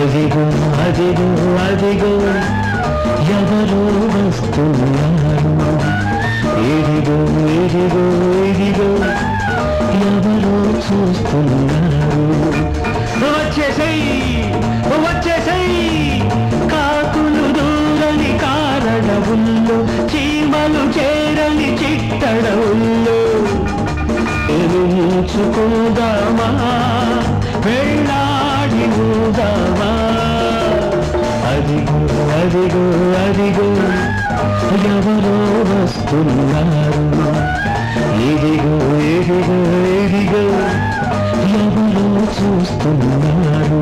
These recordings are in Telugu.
అదిగో అదిగో అదిగో ఎవరో వస్తున్నారు ఇదిగో ఇదిగో ఇదిగో ఎవరో చూస్తున్నారు వచ్చేసెయ్యి వచ్చేసెయ్యి కాకులు దూరని కారణముల్లో చీమలు చేరని చిట్టడవుల్లో ఎరుచుకుందామా వెళ్ళాడి ఊదామా అదిగో అదిగో అదిగో ఎవరో వస్తున్నారు ఇదిగో ఇదిగో ఇదిగో ఎవరో చూస్తున్నారు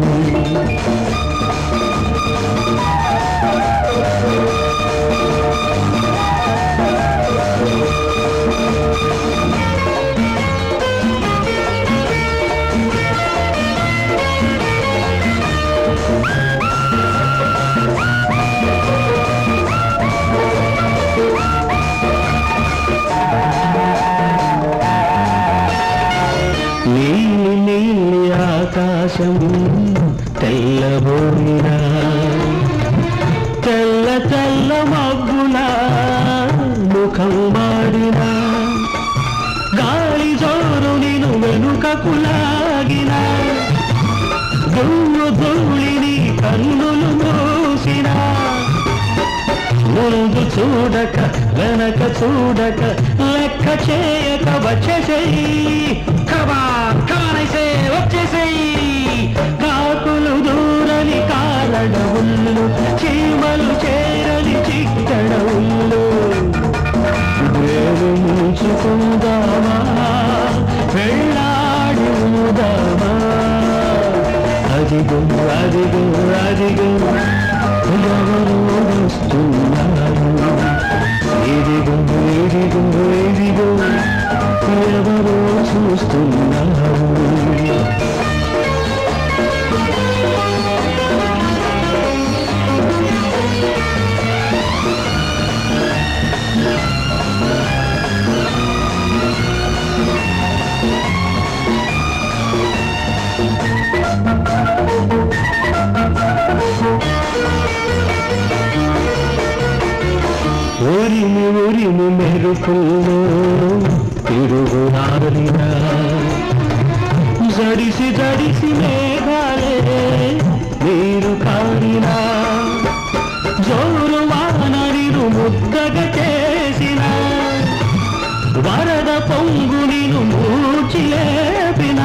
నీలి నీలి ఆకాశం తెల్లబోయినా తెల్ల తెల్ల మబ్బుల ముఖం మాడినా గాలి జోరు నిను వెనుకకు లాగిన దుమ్ము ధూళిని కన్నులు మూసినా ముందు చూడక వెనక చూడక లెక్క చేయక వచ్చేసేయి కమా కానైసే వచ్చేసేయి కాకులు దూరని కారణముళ్ళు చీమలు చేరని చిట్టడవుళ్ళు వేలు ముంచుకుందామా వెళ్ళాడి ఊదామా అదిగో అదిగో అదిగో ఎవరో వస్తున్నారు ఇదిగో ఇదిగో ఇదిగో ఎవరో చూస్తున్నారు ఉరిమి ఉరిమి మెరుపుల్లో తిరుగునారినా జడిసి జడిసి మేఘాలే నీరు కారినా జోరు వానరిను ముద్దగా చేసిన వరద పొంగు నిను మూచి లేపినా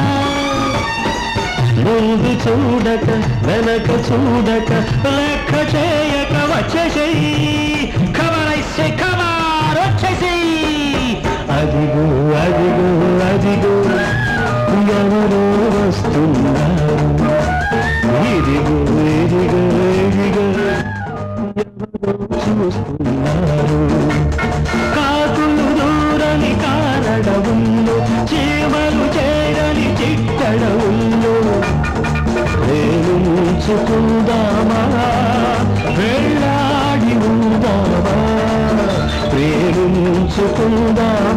ముందు చూడక వెనక చూడక లెక్క చేయక వచ్చేసేయి కవరైసే కవర్ వచ్చేసేయి అదిగో అదిగో అదిగో ఎవరో వస్తున్నారు ఇదిగో ఇదిగో ఇదిగో ఎవరో చూస్తున్నారు కాకులు దూరని కారడవుల్లో చీమలు చేరని చిట్టడవుల్లో వేలు ముంచుకుందామా వెళ్ళాడి ఉందామా వేలు ముంచుకుందామా